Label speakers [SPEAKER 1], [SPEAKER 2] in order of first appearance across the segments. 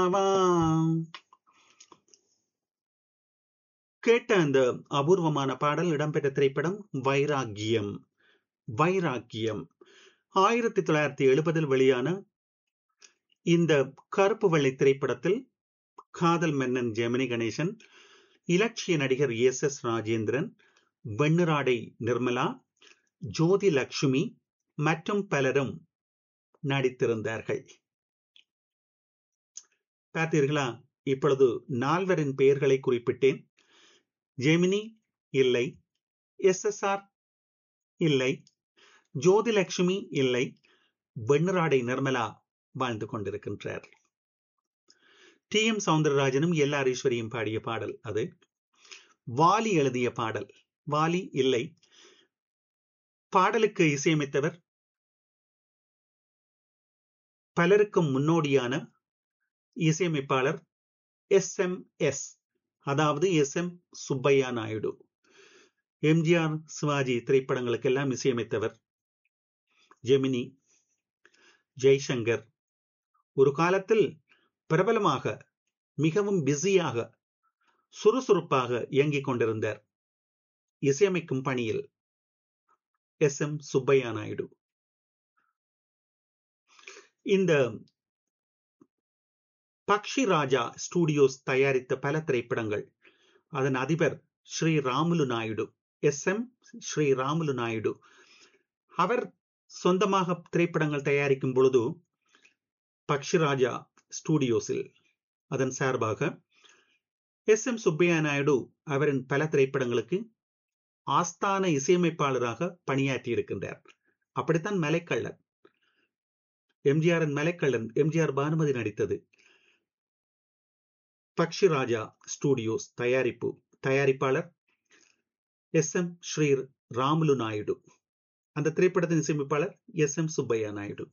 [SPEAKER 1] ஆவாம். கேட்ட அந்த அபூர்வமான பாடல் இடம்பெற்ற திரைப்படம் வைராக்கியம் வைராக்கியம் ஆயிரத்தி தொள்ளாயிரத்தி எழுபதில் வெளியான இந்த கருப்பு வெள்ளை திரைப்படத்தில் காதல் மன்னன் ஜெமினி கணேசன் இலட்சிய நடிகர் எஸ் எஸ் ராஜேந்திரன் வெண்ணிராடை நிர்மலா ஜோதி லட்சுமி மற்றும் பலரும் நடித்திருந்தார்கள் பார்த்தீர்களா இப்பொழுது நால்வரின் பெயர்களை குறிப்பிட்டேன் ஜெமினி இல்லை எஸ் எஸ் ஆர் இல்லை ஜோதிலட்சுமி இல்லை வெண்ணிராடை நிர்மலா வாழ்ந்து கொண்டிருக்கின்றார் டி எம் சவுந்தரராஜனும் எல் ஆர் ஈஸ்வரியும் பாடிய பாடல் அது வாலி எழுதிய பாடல் வாலி இல்லை பாடலுக்கு இசையமைத்தவர் பலருக்கும் முன்னோடியான இசையமைப்பாளர் எஸ் எம் எஸ் அதாவது எஸ் எம் சுப்பையா நாயுடு எம்ஜிஆர் சிவாஜி திரைப்படங்களுக்கெல்லாம் இசையமைத்தவர் ஜெமினி ஜெய்சங்கர் ஒரு காலத்தில் பிரபலமாக மிகவும் பிஸியாக சுறுசுறுப்பாக இயங்கிக் கொண்டிருந்தார் இசையமைக்கும் பணியில் எஸ் எம் சுப்பையா நாயுடு இந்த பக்ஷி ராஜா ஸ்டுடியோஸ் தயாரித்த பல திரைப்படங்கள் அதன் அதிபர் ஸ்ரீ ராமுலு நாயுடு எஸ் எம் ஸ்ரீ ராமுலு நாயுடு அவர் சொந்தமாக திரைப்படங்கள் தயாரிக்கும் பொழுது பக்ஷிராஜா ஸ்டுடியோஸில் அதன் சார்பாக எஸ் எம் சுப்பையா நாயுடு அவரின் பல திரைப்படங்களுக்கு ஆஸ்தான இசையமைப்பாளராக பணியாற்றி இருக்கின்றார் அப்படித்தான் மலைக்கள்ளன் எம்ஜிஆரின் மலைக்கள்ளன் எம்ஜிஆர் பானுமதி நடித்தது பக்ஷிராஜா ஸ்டுடியோஸ் தயாரிப்பு தயாரிப்பாளர் எஸ் எம் ஸ்ரீ ராமுலு நாயுடு அந்த திரைப்படத்தின் இசையமைப்பாளர் எஸ் எம் சுப்பையா நாயுடு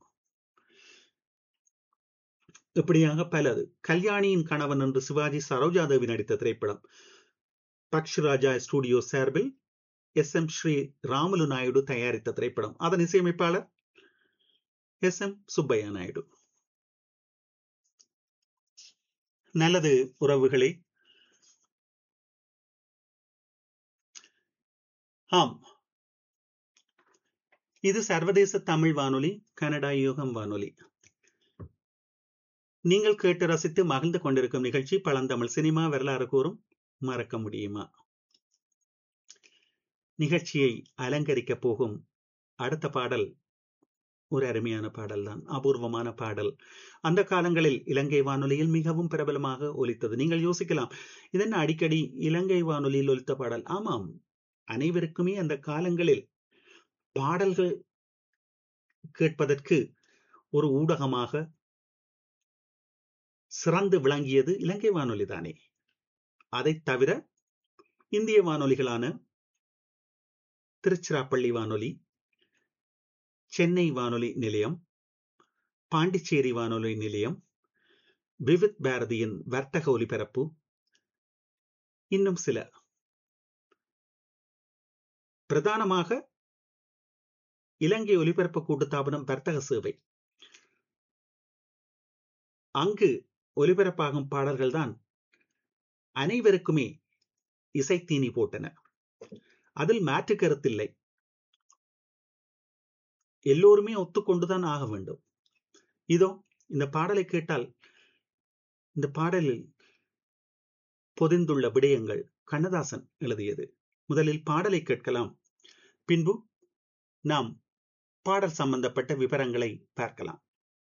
[SPEAKER 1] இப்படியாக பலது கல்யாணியின் கணவன் என்று சிவாஜி சரோஜாதேவி நடித்த திரைப்படம் பக்ஷிராஜா ஸ்டுடியோ சார்பில் எஸ் எம் ஸ்ரீ ராமுலு நாயுடு தயாரித்த திரைப்படம் அதன் இசையமைப்பாளர் எஸ் எம் சுப்பையா நாயுடு நல்லது உறவுகளே ஆம் இது சர்வதேச தமிழ் வானொலி கனடா யோகம் வானொலி நீங்கள் கேட்டு ரசித்து மகிழ்ந்து கொண்டிருக்கும் நிகழ்ச்சி பழந்தமிழ் சினிமா வரலாறு கூறும் மறக்க முடியுமா நிகழ்ச்சியை அலங்கரிக்க போகும் அடுத்த பாடல் ஒரு அருமையான பாடல் தான் அபூர்வமான பாடல் அந்த காலங்களில் இலங்கை வானொலியில் மிகவும் பிரபலமாக ஒலித்தது நீங்கள் யோசிக்கலாம் இதென்ன அடிக்கடி இலங்கை வானொலியில் ஒலித்த பாடல் ஆமாம் அனைவருக்குமே அந்த காலங்களில் பாடல்கள் கேட்பதற்கு ஒரு ஊடகமாக சிறந்து விளங்கியது இலங்கை வானொலி தானே அதை தவிர இந்திய வானொலிகளான திருச்சிராப்பள்ளி வானொலி சென்னை வானொலி நிலையம் பாண்டிச்சேரி வானொலி நிலையம் விவித் பாரதியின் வர்த்தக ஒலிபரப்பு இன்னும் சில பிரதானமாக இலங்கை ஒலிபரப்பு கூட்டுத்தாபனம் வர்த்தக சேவை அங்கு ஒலிபரப்பாகும் பாடல்கள் தான் அனைவருக்குமே இசைத்தீனி போட்டன அதில் மாற்று கருத்தில்லை எல்லோருமே ஒத்துக்கொண்டுதான் ஆக வேண்டும் இதோ இந்த பாடலை கேட்டால் இந்த பாடலில் பொதிந்துள்ள விடயங்கள் கண்ணதாசன் எழுதியது முதலில் பாடலை கேட்கலாம் பின்பு நாம் பாடல் சம்பந்தப்பட்ட விவரங்களை பார்க்கலாம்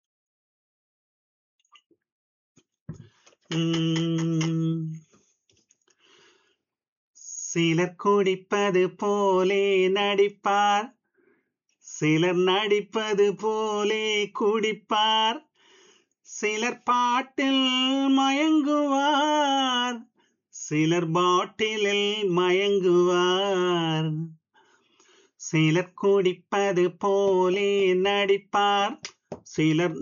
[SPEAKER 1] சிலர் குடிப்பது போலே நடிப்பார் சிலர் நடிப்பது போலே குடிப்பார் சிலர் பாட்டில் மயங்குவார் சிலர் பாட்டிலில் மயங்குவார் சிலர் குடிப்பது போலே நடிப்பார் சிலர்